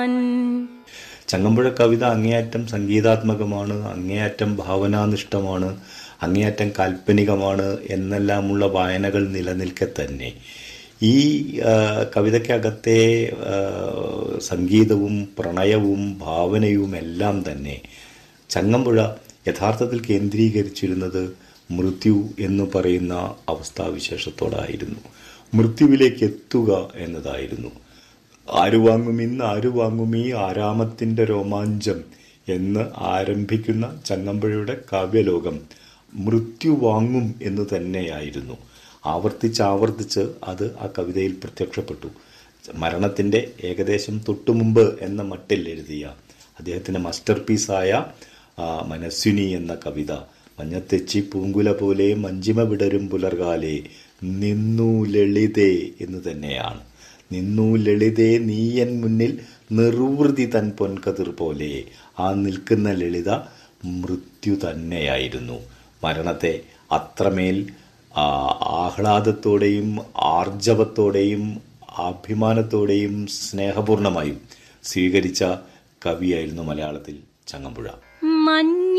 ചങ്ങമ്പുഴ കവിത അങ്ങേയറ്റം സംഗീതാത്മകമാണ് അങ്ങേയറ്റം ഭാവനാനിഷ്ഠമാണ് അങ്ങേയറ്റം കാൽപ്പനികമാണ് എന്നെല്ലാമുള്ള വായനകൾ നിലനിൽക്കെ തന്നെ ഈ ആ, കവിതയ്ക്കകത്തെ ആ, സംഗീതവും പ്രണയവും ഭാവനയും എല്ലാം തന്നെ ചങ്ങമ്പുഴ യഥാർത്ഥത്തിൽ കേന്ദ്രീകരിച്ചിരുന്നത് മൃത്യു എന്ന് പറയുന്ന അവസ്ഥാവിശേഷത്തോടായിരുന്നു മൃത്യുവിലേക്ക് എത്തുക എന്നതായിരുന്നു ആരു വാങ്ങും ഇന്ന് ആരു വാങ്ങും ഈ ആരാമത്തിന്റെ രോമാഞ്ചം എന്ന് ആരംഭിക്കുന്ന ചങ്ങമ്പുഴയുടെ കാവ്യലോകം മൃത്യു വാങ്ങും എന്ന് തന്നെയായിരുന്നു ആവർത്തിച്ച് ആവർത്തിച്ച് അത് ആ കവിതയിൽ പ്രത്യക്ഷപ്പെട്ടു മരണത്തിന്റെ ഏകദേശം തൊട്ടുമുമ്പ് എന്ന മട്ടിൽ എഴുതിയ അദ്ദേഹത്തിന്റെ മാസ്റ്റർ പീസായ ആ, മനസ്വിനി എന്ന കവിത മഞ്ഞത്തെച്ചി പൂങ്കുല പോലെ മഞ്ചിമ വിടരും പുലർകാലെ നിന്നു ലളിതേ എന്ന് തന്നെയാണ് നിന്നു ലളിതേ നീയൻ മുന്നിൽ നിർവൃതി തൻ പൊൻകതിർ പോലെ ആ നിൽക്കുന്ന ലളിത മൃത്യു തന്നെയായിരുന്നു മരണത്തെ അത്രമേൽ ആ, ആഹ്ലാദത്തോടെയും ആർജവത്തോടെയും അഭിമാനത്തോടെയും സ്നേഹപൂർണമായും സ്വീകരിച്ച കവിയായിരുന്നു മലയാളത്തിൽ ചങ്ങമ്പുഴ മഞ്ഞ